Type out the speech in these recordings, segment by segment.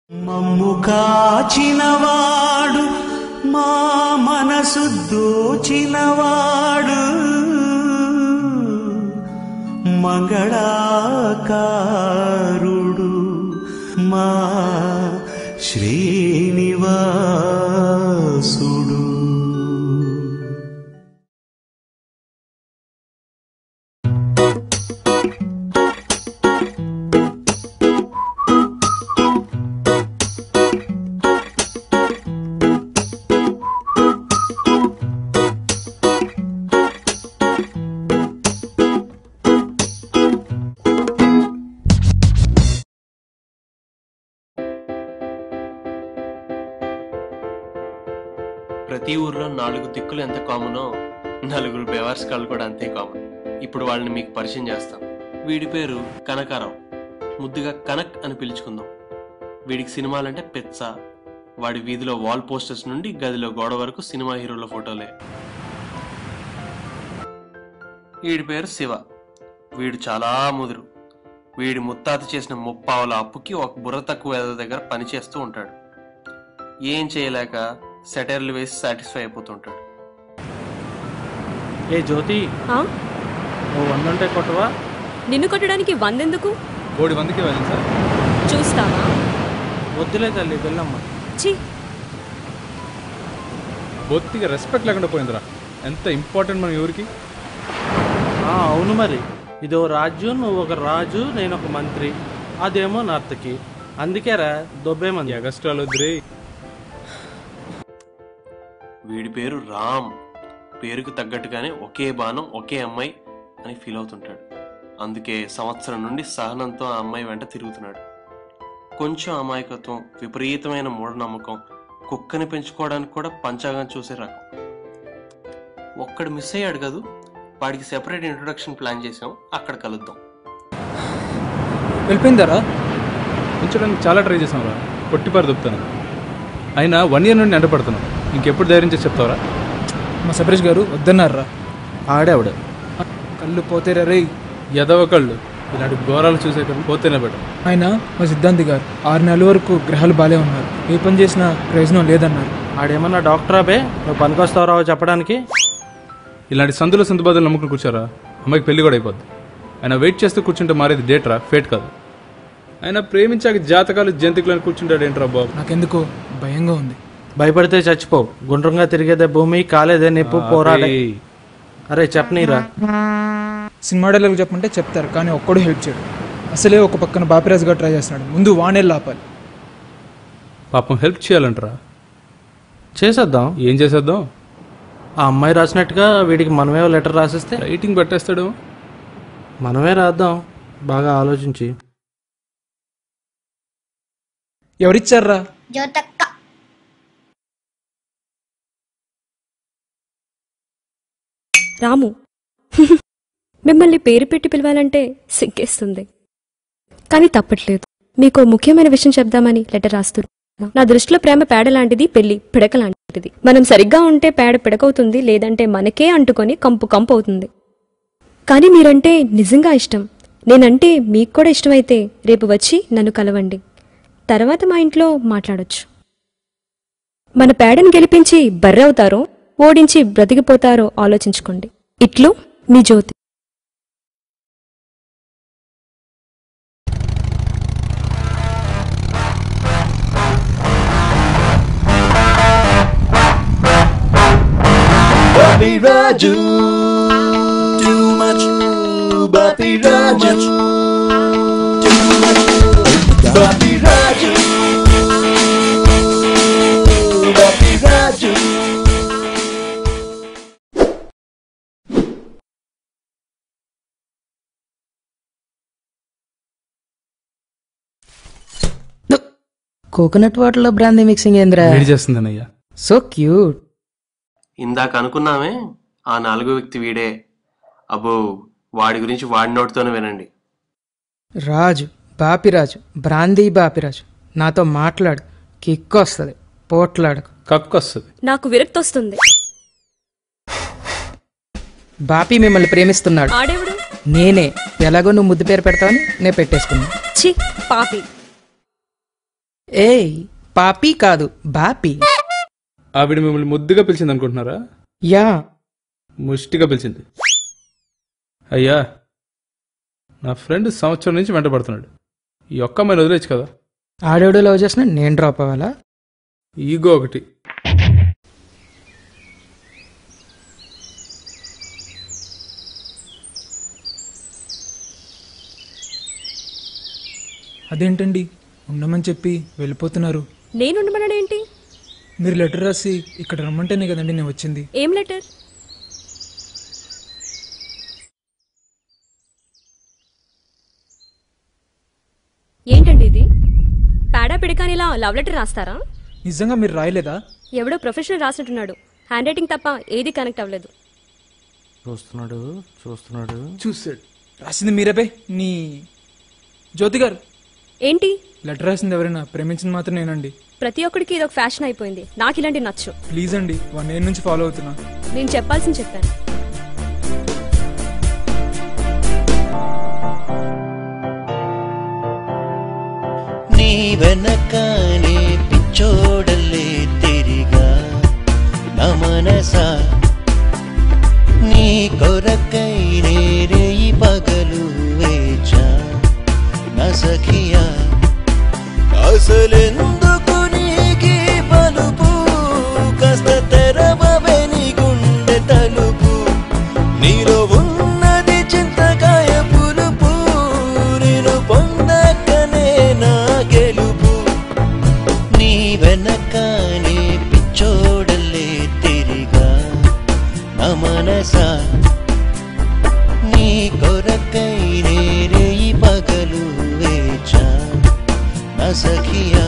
మమ్ము కాచినవాడు మా మనసు దోచినవాడు మంగళాకారుడు మా శ్రీనివాసుడు ప్రతి ఊర్లో నాలుగు దిక్కులు ఎంత కామనో నలుగురు బెవర్స్ కాళ్ళు కూడా అంతే కామన్ ఇప్పుడు వాళ్ళని మీకు పరిచయం చేస్తాం వీడి పేరు కనకారావు ముద్దుగా కనక్ అని పిలుచుకుందాం వీడికి సినిమాలంటే పెచ్చ వాడి వీధిలో వాల్ పోస్టర్స్ నుండి గదిలో గోడ వరకు సినిమా హీరోల ఫోటోలే వీడి పేరు శివ వీడు చాలా ముదురు వీడి ముత్తాత చేసిన ముప్పావుల అప్పుకి ఒక బుర్ర తక్కువ ఏదో దగ్గర పని చేస్తూ ఉంటాడు ఏం చేయలేక సెటైర్లు వేసి సాటిస్ఫై అయిపోతుంటాడు ఏ జ్యోతి ఆ? ఓ వంద ఉంటే కొట్టవా నిన్ను కొట్టడానికి వందెందుకు కోడి మందికి వెళ్ళండి సార్ చూస్తావా వద్దులే తల్లి వెళ్ళమ్మ ఛీ బొత్తిగా రెస్పెక్ట్ లేకుండా పోయిందిరా ఎంత ఇంపార్టెంట్ మన ఊరికి ఆ, అవును మరి ఇదో రాజ్యం నువ్వు ఒక రాజు నేను ఒక మంత్రి అదేమో నర్తకి అందుకేరా దొబ్బేమంది ఎగస్ట్రాలు వద్దురే వీడి పేరు రామ్ పేరుకు తగ్గట్టుగానే ఒకే బాణం ఒకే అమ్మాయి అని ఫీల్ అవుతుంటాడు అందుకే సంవత్సరం నుండి సహనంతో ఆ అమ్మాయి వెంట తిరుగుతున్నాడు కొంచెం అమాయకత్వం విపరీతమైన మూఢనమ్మకం కుక్కని పెంచుకోవడానికి కూడా పంచాంగం చూసే రకం ఒక్కడు మిస్ అయ్యాడు కదూ వాడికి సెపరేట్ ఇంట్రొడక్షన్ ప్లాన్ చేసాం అక్కడ కలుద్దాం వెళ్ళిపోయిందారా ఉంచడానికి చాలా ట్రై చేసాం రా కొట్టిపారు దొప్పుతాను అయినా వన్ ఇయర్ నుండి ఎండపడుతున్నాం ఇంకెప్పుడు ధైర్యం చేసి చెప్తావరా మా సబరేష్ గారు వద్దన్నారా ఆడావిడ కళ్ళు పోతేరా రే ఎదవ కళ్ళు ఇలాంటి ఘోరాలు చూసే కళ్ళు పోతేనే బెటర్ ఆయన మా సిద్ధాంతి గారు ఆరు నెలల వరకు గ్రహాలు బాలే ఉన్నారు ఏ పని చేసినా ప్రయోజనం లేదన్నారు ఆడేమన్నా డాక్టరా బే నువ్వు పనికొస్తావు చెప్పడానికి ఇలాంటి సందులో సందు బాధలు నమ్ముకుని కూర్చోరా అమ్మాయికి పెళ్లి కూడా అయిపోద్ది ఆయన వెయిట్ చేస్తూ కూర్చుంటే మారేది డేట్ రా ఫేట్ కాదు ఆయన ప్రేమించాక జాతకాలు జంతికలను కూర్చుంటాడు ఏంట్రా బాబు నాకెందుకో భయంగా ఉంది భయపడితే చచ్చిపో గుండ్రంగా తిరిగేదే భూమి కాలేదే నిప్పు పోరాడే ఏయ్, అరే చెప్పనీరా సినిమా డైలాగ్ చెప్పమంటే చెప్తారు కానీ ఒక్కడు హెల్ప్ చేయడు అసలే ఒక పక్కన బాపిరాజ్ గారు ట్రై చేస్తున్నాడు ముందు వానే లాపాలి పాపం హెల్ప్ చేయాలంటరా చేసేద్దాం ఏం చేసేద్దాం ఆ అమ్మాయి రాసినట్టుగా వీడికి మనమే లెటర్ రాసిస్తే రైటింగ్ పెట్టేస్తాడు మనమే రాద్దాం బాగా ఆలోచించి ఎవరిచ్చారా జ్యోతక్క రాము మిమ్మల్ని పేరు పెట్టి పిలవాలంటే సిగ్గేస్తుంది కానీ తప్పట్లేదు మీకు ముఖ్యమైన విషయం చెప్దామని లెటర్ రాస్తున్నాను నా దృష్టిలో ప్రేమ పేడ లాంటిది పెళ్లి పిడక లాంటిది మనం సరిగ్గా ఉంటే పేడ పిడకవుతుంది లేదంటే మనకే అంటుకొని కంపు కంపు అవుతుంది కానీ మీరంటే నిజంగా ఇష్టం నేనంటే మీకు కూడా ఇష్టమైతే రేపు వచ్చి నన్ను కలవండి తర్వాత మా ఇంట్లో మాట్లాడొచ్చు మన పేడను గెలిపించి బర్రవుతారో ఓడించి బ్రతికిపోతారో ఆలోచించుకోండి ఇట్లు మీ Jyoti Bobby Raju, too much. Bobby Raju, too much. Bobby Raju, Bobby Raju. Coconut వాటర్లో బ్రాందీ మిక్సింగ్ ఏంద్రా వేడి చేస్తుందనయ్యా సో క్యూట్ ఇందాక అనుకున్నామే ఆ నాలుగో వ్యక్తి వీడే అబ్బో వాడి గురించి వాడి నోటితోనే వినండి రాజు బాపిరాజు బ్రాందీ బాపిరాజు నాతో మాట్లాడు కిక్ వస్తుంది పోట్లాడకు కక్కు వస్తుంది నాకు విరక్తి వస్తుంది బాపి మిమ్మల్ని ప్రేమిస్తున్నాడు ఆడేవుడు నేనే ఎలాగో నువ్వు ముద్దు పేరు పెడతావని నేను పెట్టేసుకున్నా ఛీ పాపి ఏయ్ పాపి కాదు బాపి ఆవిడ మిమ్మల్ని ముద్దుగా పిలిచింది అనుకుంటున్నారా యా ముష్టిగా పిలిచింది అయ్యా నా ఫ్రెండ్ సంవత్సరం నుంచి వెంటబడుతున్నాడు ఈ ఒక్క అమ్మాయిని వదిలేచ్చు కదా ఆడేవుడు లవ్ చేసిన నేను డ్రాప్ అవ్వాలా ఈగో ఒకటి అదేంటండి ఉండమని చెప్పి వెళ్ళిపోతున్నారు నేనుండమన్నాడేంటి మీరు లెటర్ రాసి ఇక్కడ రమ్మంటేనే కదండి నేను వచ్చింది ఏం లెటర్ ఏంటండి ఇది పేడా పిడకాని ఇలా లవ్ లెటర్ రాస్తారా నిజంగా మీరు రాయలేదా ఎవడో ప్రొఫెషనల్ రాసినట్టున్నాడు హ్యాండ్ రైటింగ్ తప్ప ఏది కనెక్ట్ అవ్వలేదు చూస్తున్నాడు చూస్తున్నాడు చూసాడు రాసింది మీరేపై నీ జ్యోతి గారు ఏంటి లెటర్ రాసింది ఎవరైనా ప్రేమించింది మాత్రం నేనండి ప్రతి ఒక్కడికి ఇది ఒక ఫ్యాషన్ అయిపోయింది నాకు ఇలాంటి నచ్చు ప్లీజ్ అండి వన్ ఇయర్ నుంచి ఫాలో అవుతున్నా నేను చెప్పాల్సింది చెప్పాను నీ వెనకానే పిచ్చోడల్లే తిరిగా నా మనసా నీ కొరకై నేరేయి పగలు వేచా నా సఖియా అసలెందుకు నీకి పలుపు కాస్త తెరవవే నీ గుండె తలుపు నీలో ఉన్నది చింతకాయ పులుపు నేను పొందకనే నా గెలుపు నీ వెనకానే పిచ్చోడల్లే తిరిగా నా మనసా నీ కొరకై నేరేయి పగలు వేచా నా సఖియా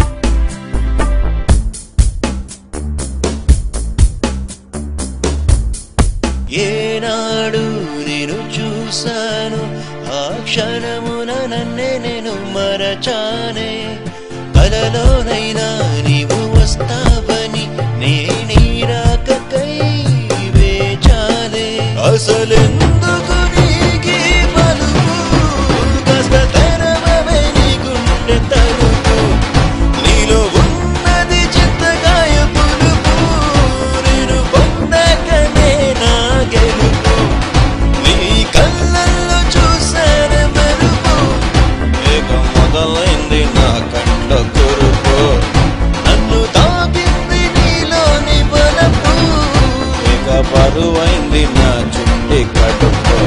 ఏనాడు నేను చూశాను ఆ క్షణమున నన్నే నేను మరచానే కలలోనైనా నీవు వస్తావని నేనీ రాకకై వేచాలే అసలెందుకు నీకీ పలుకు కాస్త తెరవవే నీ గుండె తలుపు నీలో ఉన్నది చింతకాయ పులుపు నేను పొందకనే నా గెలుపు నీ కళ్ళల్లో చూసాను మెరుపు ఇక మొదలైంది నా కంట కురుపు నన్ను తాకింది నీలోని బలపు ఇక బరువైంది నా చుట్టి కడుపు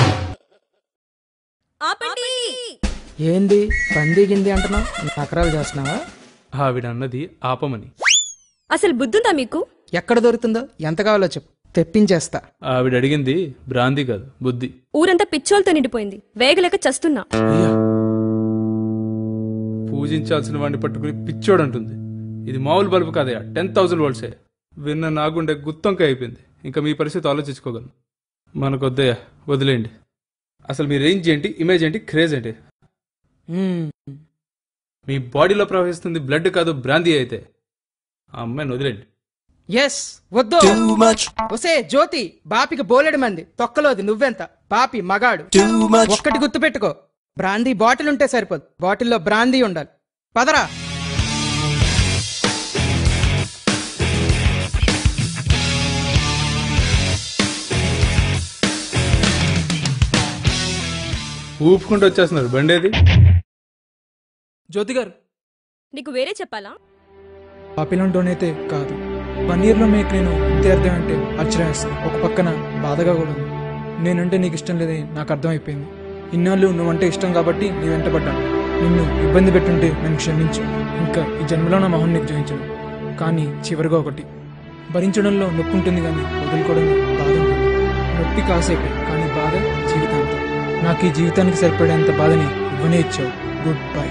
ఆపండి ఏంది పంది గింది అంటున్నావు నకరాలు చేస్తున్నావా ఆవిడ అన్నది ఆపమని అసలు బుద్ధుందా మీకు ఎక్కడ దొరుకుతుందో ఎంత కావాలో చెప్పు తెప్పించేస్తా ఆవిడ అడిగింది బ్రాంతి కాదు బుద్ధి ఊరంతా పిచ్చోలతో నిండిపోయింది వేగలేక చస్తున్నా అయ్యా పూజించాల్సిన వాడిని పట్టుకుని పిచ్చోడు అంటుంది ఇది మామూలు బల్బు కాదయ్యా టెన్ థౌసండ్ వోల్ట్సే విన్న నాగుండే గుత్తంక అయిపోయింది ఇంకా మీ పరిస్థితి ఆలోచించుకోగలను మనకు వద్దయ్యా వదిలేయండి అసలు మీ రేంజ్ ఏంటి ఇమేజ్ ఏంటి క్రేజ్ ఏంటి మ్మ్. మీ బాడీలో ప్రవహిస్తుంది బ్లడ్ కాదు బ్రాంతి అయితే ఆ అమ్మాయిని వదిలేండి ఎస్ వద్దు Too much, ఒసే జ్యోతి బాపికి బోలెడు మంది తొక్కలోది నువ్వెంత బాపి మగాడు too much. ఒక్కటి గుర్తుపెట్టుకో బ్రాందీ బాటిల్ ఉంటే సరిపోదు బాటిల్లో బ్రాందీ ఉండాలి పదరా ఊపుకుంటూ వచ్చేస్తున్నారు బండేది జ్యోతి గారు నీకు వేరే చెప్పాలా పాపిలంటోనైతే కాదు వన్ ఇయర్లో మీకు నేను ఇంతే అర్థం అంటే ఆశ్చర్యం వేస్తుంది ఒక పక్కన బాధగా కూడా ఉంది నేనంటే నీకు ఇష్టం లేదని నాకు అర్థమైపోయింది ఇన్నాళ్ళు నువ్వంటే ఇష్టం కాబట్టి నీ వెంటబడ్డాను నిన్ను ఇబ్బంది పెట్టుంటే నన్ను క్షమించు ఇంకా ఈ జన్మలో నా మొహం నీకు జయించను కానీ చివరిగా ఒకటి భరించడంలో నొప్పి ఉంటుంది కానీ వదులుకోవడంలో బాధ ఉంటుంది నొప్పి కాసేపే కానీ బాధ జీవితాంతం నాకు ఈ జీవితానికి సరిపడేంత బాధని ఇవ్వనే ఇచ్చావు గుడ్ బై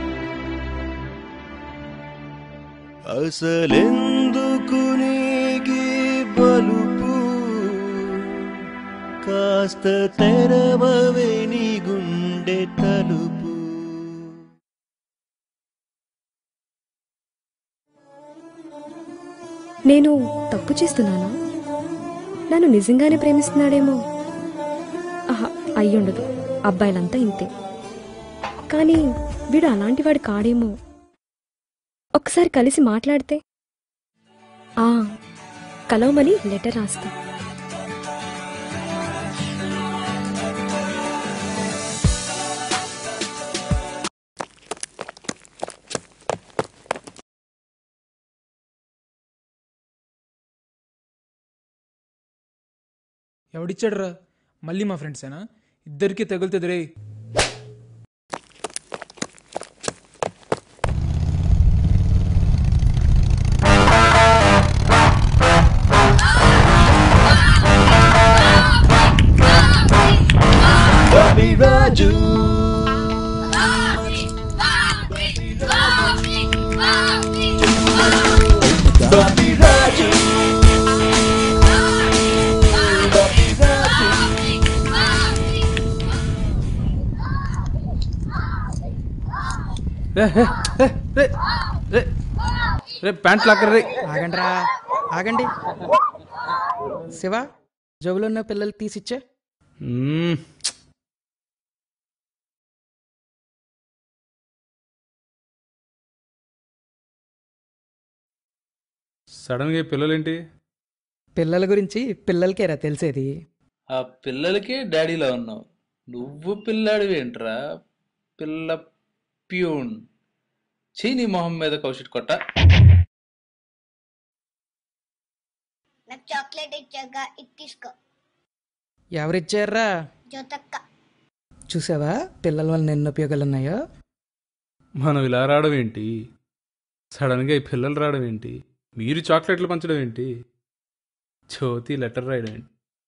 అసలెందుకు నీకి బలుపు కాస్త తెరవవే నీ గుండె తలుపు నేను తప్పు చేస్తున్నానా నన్ను నిజంగానే ప్రేమిస్తున్నాడేమో ఆహా అయ్యుండదు అబ్బాయిలంతా ఇంతే కానీ వీడు అలాంటి వాడు కాడేమో ఒకసారి కలిసి మాట్లాడితే ఆ కలవమని లెటర్ రాస్తా ఎవడిచ్చాడురా మళ్ళీ మా ఫ్రెండ్సేనా ఇద్దరికి తగులుతుంది రే రాజు బాబీ రాజు బాబీ రాజు రే రే, రే, రే, రే రే ప్యాంట్ లాక్కర్ రే ఆగండి రా ఆగండి శివ జోబులో ఉన్న పిల్లలు తీసిచ్చే మ్మ్. సడన్గా ఈ పిల్లలేంటి పిల్లల గురించి పిల్లలకేరా తెలిసేది ఆ పిల్లలకే డాడీలా ఉన్నావు నువ్వు పిల్లాడివి ఏంట్రా పిల్ల ప్యూన్ చీని మొహం మీద కౌశిట్ కొట్ట నాకు చాక్లెట్ ఇచ్చాక ఇది తీసుకో ఎవరిచ్చారా జ్యోతక్క చూసావా పిల్లల వల్ల ఎన్ని ఉపయోగాలు ఉన్నాయో మనం ఇలా రావడం ఏంటి సడన్గా ఈ పిల్లలు రావడం ఏంటి మీరు చాక్లెట్లు పంచడం ఏంటి జ్యోతి లెటర్ రాయడం ఏంటి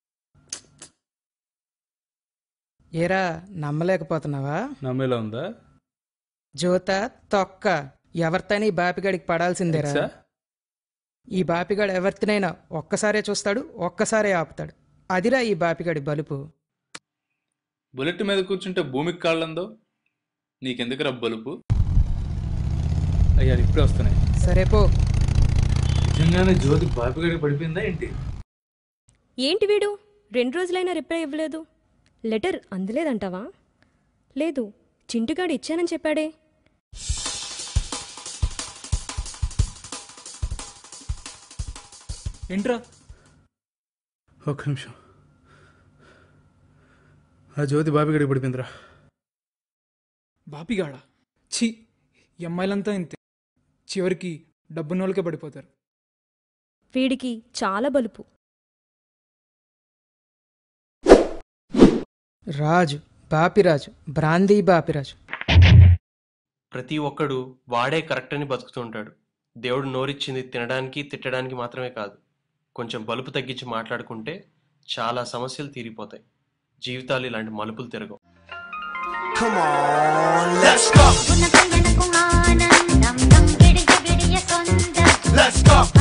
ఏరా నమ్మలేకపోతున్నావా నమ్మేలా ఉందా జ్యోత తొక్క ఎవరితోని ఈ బాపిగాడికి పడాల్సిందేరా ఎక్సా? ఈ బాపిగాడు ఎవరితోనైనా ఒక్కసారే చూస్తాడు ఒక్కసారే ఆపుతాడు అదిరా ఈ బాపిగాడి బలుపు బుల్లెట్ మీద కూర్చుంటే భూమికి కాళ్ళందో నీకెందుకురా బలుపు అయ్యా ఇప్పుడే వస్తున్నాయి సరే పో నిజంగానే జ్యోతి బాపిగడికి పడిపోయిందా ఏంటి ఏంటి వీడు రెండు రోజులైనా రిప్లై ఇవ్వలేదు లెటర్ అందలేదంటావా లేదు చింటుగాడు ఇచ్చానని చెప్పాడే ఏంట్రా ఒక్క నిమిషం ఆ జ్యోతి బాపిగడికి పడిపోయిందిరా బాపిగాడా ఛీ ఈ అమ్మాయిలంతా ఇంతే చివరికి డబ్బున్నోళ్ళకే పడిపోతారు వీడికి చాలా బలుపు రాజు బాపిరాజు బ్రాందీ బాపిరాజు ప్రతి ఒక్కడు వాడే కరెక్ట్ అని బతుకుతూ ఉంటాడు దేవుడు నోరిచ్చింది తినడానికి తిట్టడానికి మాత్రమే కాదు కొంచెం బలుపు తగ్గించి మాట్లాడుకుంటే చాలా సమస్యలు తీరిపోతాయి జీవితాలు ఇలాంటి మలుపులు తిరగవు Come on, let's go, గుణ గుణకు ఆనందం నం బిడియ బిడియ సొందం let's go.